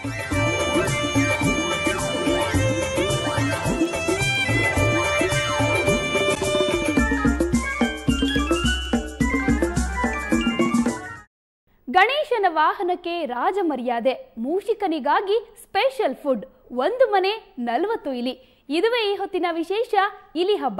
ಗಣೇಶನ ವಾಹನಕ್ಕೆ ರಾಜ ಮರ್ಯಾದೆ ಮೂಷಿಕನಿಗಾಗಿ ಸ್ಪೆಷಲ್ ಫುಡ್ ಒಂದು ಮನೆ ನಲವತ್ತು ಇಲಿ ಇದುವೇ ಈ ಹೊತ್ತಿನ ವಿಶೇಷ ಇಲಿ ಹಬ್ಬ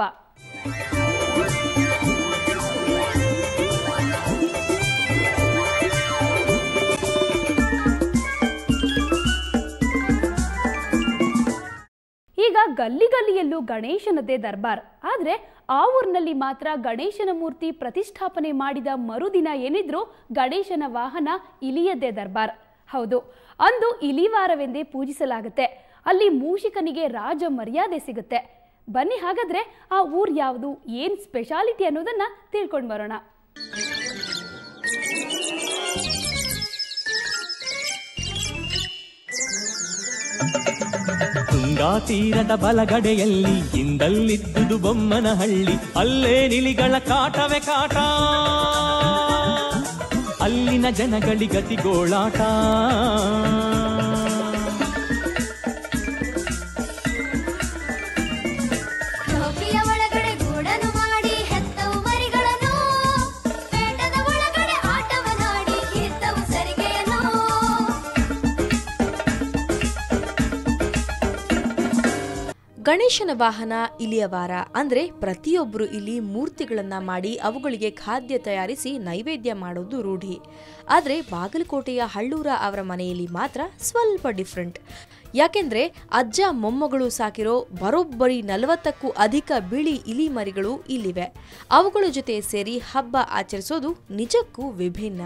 ಈಗ ಗಲ್ಲಿ ಗಲ್ಲಿಯಲ್ಲೂ ಗಣೇಶನದ್ದೇ ದರ್ಬಾರ್ ಆದ್ರೆ ಆ ಊರಿನಲ್ಲಿ ಮಾತ್ರ ಗಣೇಶನ ಮೂರ್ತಿ ಪ್ರತಿಷ್ಠಾಪನೆ ಮಾಡಿದ ಮರುದಿನ ಏನಿದ್ರು ಗಣೇಶನ ವಾಹನ ಇಲಿಯದ್ದೇ ದರ್ಬಾರ್ ಹೌದು ಅಂದು ಇಲಿವಾರವೆಂದೇ ಪೂಜಿಸಲಾಗುತ್ತೆ ಅಲ್ಲಿ ಮೂಷಿಕನಿಗೆ ರಾಜ ಮರ್ಯಾದೆ ಸಿಗುತ್ತೆ ಬನ್ನಿ ಹಾಗಾದ್ರೆ ಆ ಊರ್ ಯಾವುದು ಏನ್ ಸ್ಪೆಷಾಲಿಟಿ ಅನ್ನೋದನ್ನ ತಿಳ್ಕೊಂಡು ಬರೋಣ ತುಂಗಾ ತೀರದ ಬಲಗಡೆಯಲ್ಲಿ ಹಿಂದಲ್ಲಿದ್ದುದು ಬೊಮ್ಮನ ಹಳ್ಳಿ ಅಲ್ಲೇ ನಿಲಿಗಳ ಕಾಟವೇ ಕಾಟ ಅಲ್ಲಿನ ಜನಗಳಿಗತಿಗೋಳಾಟ ಟೋಪಿಯ ಒಳಗಡೆ ಗೂಡನ್ನು ಮಾಡಿ ಹೆತ್ತವು ಮರಿಗಳನ್ನು ಪೇಟದ ಒಳಗಡೆ ಆಟವನಾಡಿ ಇರ್ತವು ಸರಿಗೆಯನ್ನು ಗಣೇಶನ ವಾಹನ ಇಲಿಯ ವಾರ ಅಂದ್ರೆ ಪ್ರತಿಯೊಬ್ಬರು ಇಲ್ಲಿ ಮೂರ್ತಿಗಳನ್ನ ಮಾಡಿ ಅವುಗಳಿಗೆ ಖಾದ್ಯ ತಯಾರಿಸಿ ನೈವೇದ್ಯ ಮಾಡೋದು ರೂಢಿ ಆದ್ರೆ ಬಾಗಲಕೋಟೆಯ ಹಳ್ಳೂರ ಅವರ ಮನೆಯಲ್ಲಿ ಮಾತ್ರ ಸ್ವಲ್ಪ ಡಿಫ್ರೆಂಟ್ ಯಾಕೆಂದ್ರೆ ಅಜ್ಜ ಮೊಮ್ಮಗಳು ಸಾಕಿರೋ ಬರೋಬ್ಬರಿ ನಲವತ್ತಕ್ಕೂ ಅಧಿಕ ಬಿಳಿ ಇಲಿ ಮರಿಗಳು ಇಲ್ಲಿವೆ ಅವುಗಳ ಜೊತೆ ಸೇರಿ ಹಬ್ಬ ಆಚರಿಸೋದು ನಿಜಕ್ಕೂ ವಿಭಿನ್ನ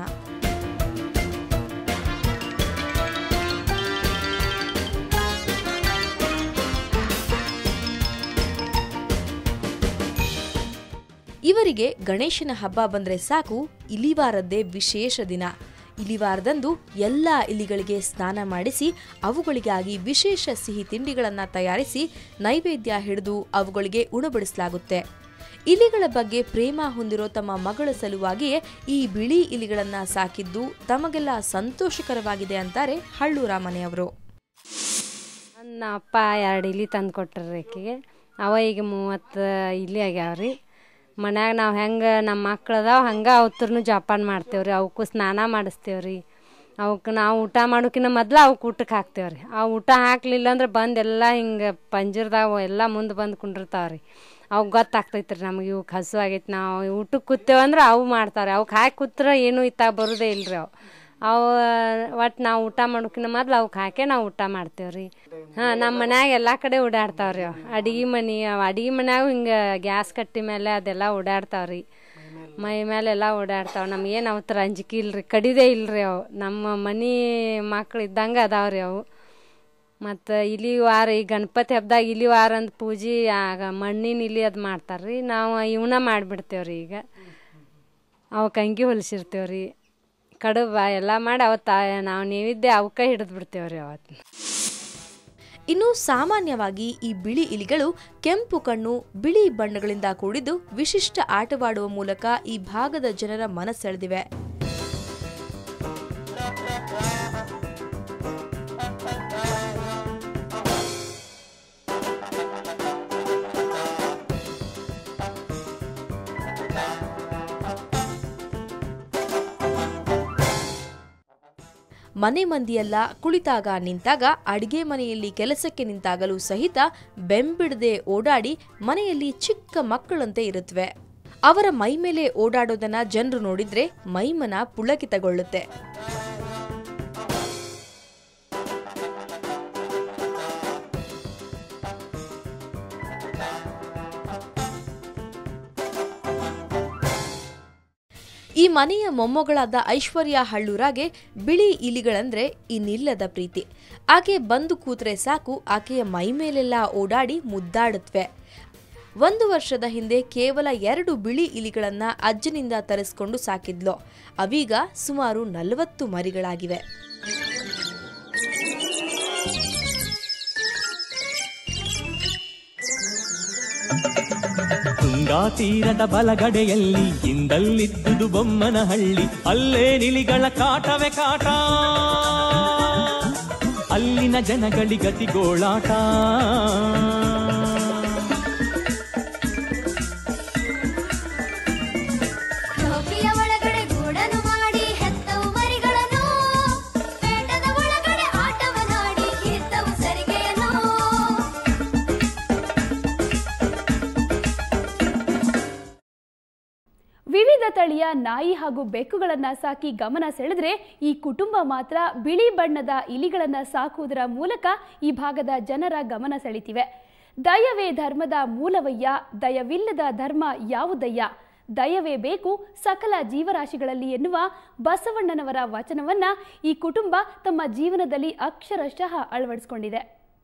ಇವರಿಗೆ ಗಣೇಶನ ಹಬ್ಬ ಬಂದ್ರೆ ಸಾಕು ಇಲಿವಾರದ್ದೇ ವಿಶೇಷ ದಿನ ಇಲಿವಾರದಂದು ಎಲ್ಲ ಇಲಿಗಳಿಗೆ ಸ್ನಾನ ಮಾಡಿಸಿ ಅವುಗಳಿಗಾಗಿ ವಿಶೇಷ ಸಿಹಿ ತಿಂಡಿಗಳನ್ನು ತಯಾರಿಸಿ ನೈವೇದ್ಯ ಹಿಡಿದು ಅವುಗಳಿಗೆ ಉಣಬಡಿಸಲಾಗುತ್ತೆ ಇಲಿಗಳ ಬಗ್ಗೆ ಪ್ರೇಮ ಹೊಂದಿರೋ ತಮ್ಮ ಮಗಳ ಸಲುವಾಗಿಯೇ ಈ ಬಿಳಿ ಇಲಿಗಳನ್ನ ಸಾಕಿದ್ದು ತಮಗೆಲ್ಲ ಸಂತೋಷಕರವಾಗಿದೆ ಅಂತಾರೆ ಹಳ್ಳೂರ ಮನೆಯವರು ನನ್ನ ಅಪ್ಪ ಎರಡು ಇಲಿ ತಂದು ಕೊಟ್ರಿ ಆಕಿಗೆ ಅವ ಈಗ ಮೂವತ್ತು ಇಲಿ ಆಗ್ಯಾವ್ರಿ ಮನ್ಯಾಗ ನಾವು ಹೆಂಗೆ ನಮ್ಮ ಮಕ್ಳು ಅದಾವ ಹಂಗೆ ಅವತ್ರನು ಜೋಪಾನ ಮಾಡ್ತೇವ್ರಿ ಅವಕ್ಕೂ ಸ್ನಾನ ಮಾಡಿಸ್ತೇವ್ರಿ ಅವಕ್ಕೆ ನಾವು ಊಟ ಮಾಡೋಕಿನ್ನ ಮೊದ್ಲು ಅವಕ್ಕೆ ಊಟಕ್ಕೆ ಹಾಕ್ತೇವ್ರಿ ಆ ಊಟ ಹಾಕ್ಲಿಲ್ಲ ಅಂದ್ರೆ ಬಂದು ಎಲ್ಲ ಹಿಂಗೆ ಪಂಜರದಾಗ ಎಲ್ಲ ಮುಂದೆ ಬಂದು ಕುಂಡಿರ್ತಾವ್ರಿ ಅವು ಗೊತ್ತಾಗ್ತೈತೆ ರೀ ನಮಗೆ ಇವಕ್ಕೆ ಹಸು ಆಗೈತೆ ನಾವು ಊಟಕ್ಕೆ ಕೂತೇವಂದ್ರೆ ಅವು ಮಾಡ್ತಾವ್ರಿ ಅವಕ್ಕೆ ಹಾಕಿ ಕೂತ್ರೆ ಏನೂ ಇತ್ತಾಗ ಬರೋದೇ ಇಲ್ರಿ ಅವು ಅವು ಒಟ್ಟು ನಾವು ಊಟ ಮಾಡೋಕಿನ್ನ ಮೊದ್ಲು ಅವಕ್ಕೆ ಹಾಕಿ ನಾವು ಊಟ ಮಾಡ್ತೇವೆ ರೀ ಹಾಂ ನಮ್ಮ ಮನ್ಯಾಗ ಎಲ್ಲ ಕಡೆ ಓಡಾಡ್ತಾವ್ರಿ ಅವು ಅಡಿಗೆ ಮನೆ ಅವು ಅಡಿಗೆ ಮನ್ಯಾಗ ಹಿಂಗೆ ಗ್ಯಾಸ್ ಕಟ್ಟಿ ಮೇಲೆ ಅದೆಲ್ಲ ಓಡಾಡ್ತಾವ್ರಿ ಮೈ ಮೇಲೆಲ್ಲ ಓಡಾಡ್ತಾವ ನಮ್ಗೇನು ಅವತ್ತರ ಅಂಜಿಕೆ ಇಲ್ರಿ ಕಡಿದೇ ಇಲ್ರಿ ಅವು ನಮ್ಮ ಮನೆ ಮಕ್ಳು ಇದ್ದಂಗೆ ಅದಾವ್ರಿ ಅವು ಮತ್ತು ಇಲಿ ವಾರ ಈ ಗಣಪತಿ ಹಬ್ದಾಗ ಇಲಿ ವಾರ ಅಂತ ಪೂಜೆ ಆಗ ಮಣ್ಣಿನ ಇಲಿ ಅದು ಮಾಡ್ತಾರ್ರಿ ನಾವು ಇವನ್ನ ಮಾಡಿಬಿಡ್ತೇವ್ರಿ ಈಗ ಅವಕ್ಕೆ ಅಂಗಿ ಹೊಲಿಸಿರ್ತೇವ್ರಿ ಕಡುಬ ಎಲ್ಲ ಮಾಡಿ ಅವತ್ತು ನಾವು ನೈವೇದ್ಯ ಅವಕ್ಕೆ ಹಿಡಿದು ಬಿಡ್ತೇವ್ರಿ ಅವತ್ತು ಇನ್ನು ಸಾಮಾನ್ಯವಾಗಿ ಈ ಬಿಳಿ ಇಲಿಗಳು ಕೆಂಪು ಕಣ್ಣು ಬಿಳಿ ಬಣ್ಣಗಳಿಂದ ಕೂಡಿದ್ದು ವಿಶಿಷ್ಟ ಆಟವಾಡುವ ಮೂಲಕ ಈ ಭಾಗದ ಜನರ ಮನಸೆಳೆದಿವೆ ಮನೆ ಮಂದಿಯೆಲ್ಲ ಕುಳಿತಾಗ ನಿಂತಾಗ ಅಡಿಗೆ ಮನೆಯಲ್ಲಿ ಕೆಲಸಕ್ಕೆ ನಿಂತಾಗಲೂ ಸಹಿತ ಬೆಂಬಿಡದೆ ಓಡಾಡಿ ಮನೆಯಲ್ಲಿ ಚಿಕ್ಕ ಮಕ್ಕಳಂತೆ ಇರುತ್ತವೆ ಅವರ ಮೈ ಮೇಲೆ ಓಡಾಡೋದನ್ನ ಜನರು ನೋಡಿದ್ರೆ ಮೈಮನ ಪುಳಕಿತಗೊಳ್ಳುತ್ತೆ ಈ ಮನೆಯ ಮೊಮ್ಮಗಳಾದ ಐಶ್ವರ್ಯ ಹಳ್ಳೂರಾಗೆ ಬಿಳಿ ಇಲಿಗಳಂದ್ರೆ ಇನ್ನಿಲ್ಲದ ಪ್ರೀತಿ ಆಕೆ ಬಂದು ಕೂತ್ರೆ ಸಾಕು ಆಕೆಯ ಮೈ ಮೇಲೆಲ್ಲ ಓಡಾಡಿ ಮುದ್ದಾಡುತ್ತವೆ ಒಂದು ವರ್ಷದ ಹಿಂದೆ ಕೇವಲ ಎರಡು ಬಿಳಿ ಇಲಿಗಳನ್ನ ಅಜ್ಜನಿಂದ ತರಿಸ್ಕೊಂಡು ಸಾಕಿದ್ಲು ಅವೀಗ ಸುಮಾರು ನಲವತ್ತು ಮರಿಗಳಾಗಿವೆ ತುಂಗಾ ತೀರದ ಬಲಗಡೆಯಲ್ಲಿ ಹಿಂದಲ್ಲಿದ್ದುದು ಬೊಮ್ಮನ ಹಳ್ಳಿ ಅಲ್ಲೇ ನಿಲಿಗಳ ಕಾಟವೇ ಕಾಟ ಅಲ್ಲಿನ ಜನಗಳಿಗತಿಗೋಳಾಟ ಟೋಪಿಯ ಒಳಗಡೆ ಗೂಡನ್ನು ಮಾಡಿ ಹೆತ್ತವು ಮರಿಗಳನ್ನು ಪೇಟದ ಒಳಗಡೆ ಆಟವನಾಡಿ ಕಿತ್ತವು ಸರಿಗೆಯನ್ನು ವಿವಿಧ ತಳಿಯ ನಾಯಿ ಹಾಗೂ ಬೆಕ್ಕುಗಳನ್ನ ಸಾಕಿ ಗಮನ ಸೆಳೆದ್ರೆ ಈ ಕುಟುಂಬ ಮಾತ್ರ ಬಿಳಿ ಬಣ್ಣದ ಇಲಿಗಳನ್ನ ಸಾಕುವುದರ ಮೂಲಕ ಈ ಭಾಗದ ಜನರ ಗಮನ ಸೆಳಿತಿವೆ ದಯವೇ ಧರ್ಮದ ಮೂಲವಯ್ಯ ದಯವಿಲ್ಲದ ಧರ್ಮ ಯಾವುದಯ್ಯ ದಯವೇ ಬೇಕು ಸಕಲ ಜೀವರಾಶಿಗಳಲ್ಲಿ ಎನ್ನುವ ಬಸವಣ್ಣನವರ ವಚನವನ್ನ ಈ ಕುಟುಂಬ ತಮ್ಮ ಜೀವನದಲ್ಲಿ ಅಕ್ಷರಶಃ ಅಳವಡಿಸಿಕೊಂಡಿದೆ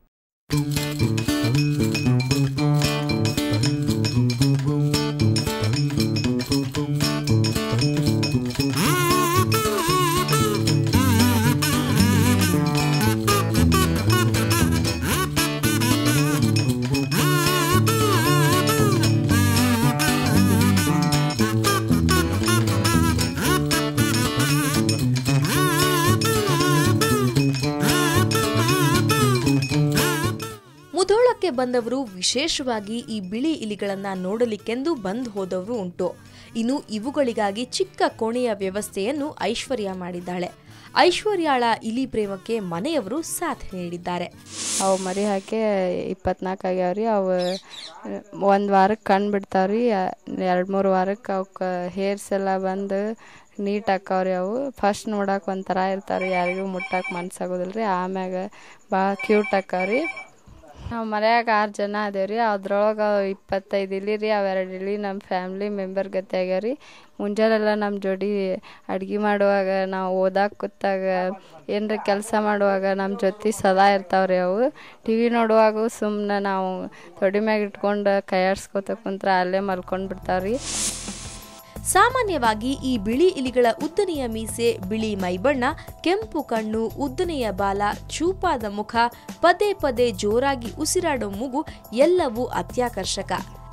ಮುಧೋಳಕ್ಕೆ ಬಂದವರು ವಿಶೇಷವಾಗಿ ಈ ಬಿಳಿ ಇಲಿಗಳನ್ನ ನೋಡಲಿಕ್ಕೆಂದು ಬಂದು ಹೋದವರು ಉಂಟು ಇನ್ನು ಇವುಗಳಿಗಾಗಿ ಚಿಕ್ಕ ಕೋಣೆಯ ವ್ಯವಸ್ಥೆಯನ್ನು ಐಶ್ವರ್ಯ ಮಾಡಿದ್ದಾಳೆ ಐಶ್ವರ್ಯಾಳ ಇಲಿ ಪ್ರೇಮಕ್ಕೆ ಮನೆಯವರು ಸಾಥ್ ನೀಡಿದ್ದಾರೆ ಅವು ಮರಿ ಹಾಕಿ ಇಪ್ಪತ್ನಾಲ್ಕು ಆಗ್ಯಾವ್ರಿ ಅವು ಒಂದು ವಾರಕ್ಕೆ ಕಣ್ಣು ಬಿಡ್ತಾವ್ರಿ ಎರಡು ಮೂರು ವಾರಕ್ಕೆ ಅವಕ್ಕೆ ಹೇರ್ಸ್ ಎಲ್ಲ ಬಂದು ನೀಟ್ ಆಕಾವ್ರಿ ಅವು ಫಸ್ಟ್ ನೋಡಕ್ಕೆ ಒಂಥರ ಇರ್ತಾವ್ರಿ ಯಾರಿಗೂ ಮುಟ್ಟಕ್ಕೆ ಮನ್ಸಾಗೋದಿಲ್ಲ ರೀ ಆಮ್ಯಾಗ ಭಾಳ ಕ್ಯೂಟ್ ಆಕಾವ್ರಿ ನಾವು ಮನ್ಯಾಗ ಆರು ಜನ ಅದೇವ್ರಿ ಅದ್ರೊಳಗೆ ಇಪ್ಪತ್ತೈದು ಇಲಿ ರೀ ಅವೆರಡು ಇಲಿ ನಮ್ಮ ಫ್ಯಾಮ್ಲಿ ಮೆಂಬರ್ ಗತಿ ಆಗ್ಯಾವ್ರಿ ಮುಂಜಾನೆಲ್ಲ ನಮ್ಮ ಜೋಡಿ ಅಡ್ಗೆ ಮಾಡುವಾಗ ನಾವು ಓದಾಕ ಕೂತಾಗ ಏನರ ಕೆಲಸ ಮಾಡುವಾಗ ನಮ್ಮ ಜೊತೆ ಸದಾ ಇರ್ತಾವ್ರಿ ಅವು ಟಿ ವಿ ನೋಡುವಾಗ ಸುಮ್ಮನೆ ನಾವು ತೊಡಿ ಮ್ಯಾಗ ಇಟ್ಕೊಂಡು ಕೈಯಾಡ್ಸ್ಕೊತ ಕುಂತ್ರ ಅಲ್ಲೇ ಮಲ್ಕೊಂಡು ಬಿಡ್ತಾವ್ರಿ ಸಾಮಾನ್ಯವಾಗಿ ಈ ಬಿಳಿ ಇಲಿಗಳ ಉದ್ದನೆಯ ಮೀಸೆ ಬಿಳಿ ಮೈಬಣ್ಣ ಕೆಂಪು ಕಣ್ಣು ಉದ್ದನೆಯ ಬಾಲ ಚೂಪಾದ ಮುಖ ಪದೇ ಪದೇ ಜೋರಾಗಿ ಉಸಿರಾಡೋ ಮೂಗು ಎಲ್ಲವೂ ಅತ್ಯಾಕರ್ಷಕ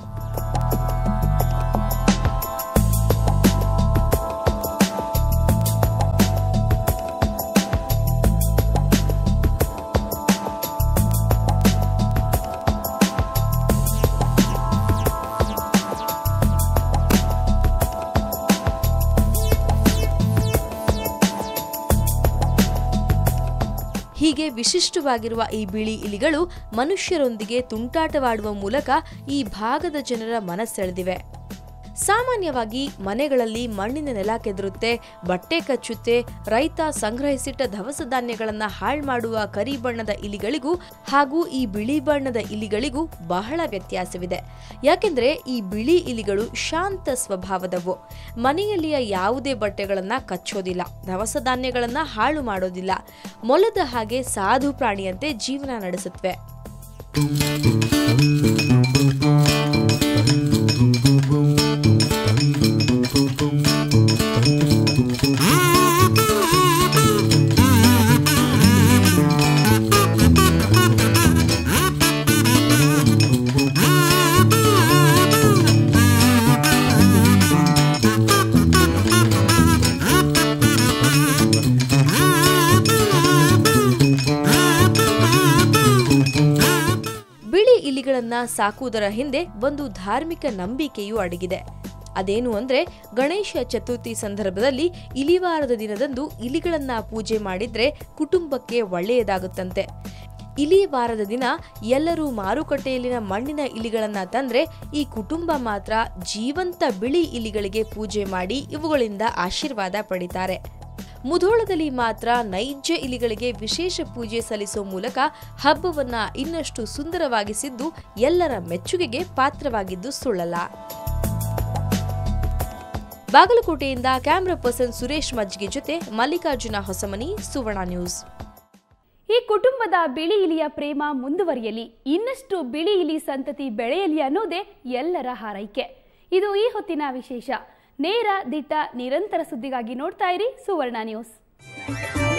ಹೀಗೆ ವಿಶಿಷ್ಟವಾಗಿರುವ ಈ ಬಿಳಿ ಇಲಿಗಳು ಮನುಷ್ಯರೊಂದಿಗೆ ತುಂಟಾಟವಾಡುವ ಮೂಲಕ ಈ ಭಾಗದ ಜನರ ಮನಸೆಳೆದಿವೆ ಸಾಮಾನ್ಯವಾಗಿ ಮನೆಗಳಲ್ಲಿ ಮಣ್ಣಿನ ನೆಲ ಕೆದರುತ್ತೆ ಬಟ್ಟೆ ಕಚ್ಚುತ್ತೆ ರೈತ ಸಂಗ್ರಹಿಸಿಟ್ಟ ದವಸ ಧಾನ್ಯಗಳನ್ನ ಹಾಳು ಮಾಡುವ ಕರಿ ಬಣ್ಣದ ಇಲಿಗಳಿಗೂ ಹಾಗೂ ಈ ಬಿಳಿ ಬಣ್ಣದ ಇಲಿಗಳಿಗೂ ಬಹಳ ವ್ಯತ್ಯಾಸವಿದೆ ಯಾಕೆಂದ್ರೆ ಈ ಬಿಳಿ ಇಲಿಗಳು ಶಾಂತ ಸ್ವಭಾವದವು ಮನೆಯಲ್ಲಿಯ ಯಾವುದೇ ಬಟ್ಟೆಗಳನ್ನ ಕಚ್ಚೋದಿಲ್ಲ ದವಸ ಧಾನ್ಯಗಳನ್ನ ಹಾಳು ಮಾಡೋದಿಲ್ಲ ಮೊಲದ ಹಾಗೆ ಸಾಧು ಪ್ರಾಣಿಯಂತೆ ಜೀವನ ನಡೆಸುತ್ತವೆ ಬಿಳಿ ಇಲಿಗಳನ್ನ ಸಾಕುವುದರ ಹಿಂದೆ ಒಂದು ಧಾರ್ಮಿಕ ನಂಬಿಕೆಯೂ ಅಡಗಿದೆ ಅದೇನು ಅಂದ್ರೆ ಗಣೇಶ ಚತುರ್ಥಿ ಸಂದರ್ಭದಲ್ಲಿ ಇಲಿವಾರದ ದಿನದಂದು ಇಲಿಗಳನ್ನ ಪೂಜೆ ಮಾಡಿದ್ರೆ ಕುಟುಂಬಕ್ಕೆ ಒಳ್ಳೆಯದಾಗುತ್ತಂತೆ ಇಲಿ ವಾರದ ದಿನ ಎಲ್ಲರೂ ಮಾರುಕಟ್ಟೆಯಲ್ಲಿನ ಮಣ್ಣಿನ ಇಲಿಗಳನ್ನ ತಂದ್ರೆ ಈ ಕುಟುಂಬ ಮಾತ್ರ ಜೀವಂತ ಬಿಳಿ ಇಲಿಗಳಿಗೆ ಪೂಜೆ ಮಾಡಿ ಇವುಗಳಿಂದ ಆಶೀರ್ವಾದ ಪಡಿತಾರೆ ಮುಧೋಳದಲ್ಲಿ ಮಾತ್ರ ನೈಜ ಇಲಿಗಳಿಗೆ ವಿಶೇಷ ಪೂಜೆ ಸಲ್ಲಿಸೋ ಮೂಲಕ ಹಬ್ಬವನ್ನ ಇನ್ನಷ್ಟು ಸುಂದರವಾಗಿಸಿದ್ದು ಎಲ್ಲರ ಮೆಚ್ಚುಗೆಗೆ ಪಾತ್ರವಾಗಿದ್ದು ಸುಳ್ಳಲ್ಲ ಬಾಗಲಕೋಟೆಯಿಂದ ಕ್ಯಾಮ್ರಾ ಪರ್ಸನ್ ಸುರೇಶ್ ಮಜ್ಗೆ ಜೊತೆ ಮಲ್ಲಿಕಾರ್ಜುನ ಹೊಸಮನಿ ಸುವರ್ಣ ನ್ಯೂಸ್ ಈ ಕುಟುಂಬದ ಬಿಳಿ ಇಲಿಯ ಪ್ರೇಮ ಮುಂದುವರಿಯಲಿ ಇನ್ನಷ್ಟು ಬಿಳಿ ಇಲಿ ಸಂತತಿ ಬೆಳೆಯಲಿ ಅನ್ನೋದೇ ಎಲ್ಲರ ಹಾರೈಕೆ ಇದು ಈ ಹೊತ್ತಿನ ವಿಶೇಷ ನೇರ ದಿಟ್ಟ ನಿರಂತರ ಸುದ್ದಿಗಾಗಿ ನೋಡ್ತಾ ಇರಿ ಸುವರ್ಣ ನ್ಯೂಸ್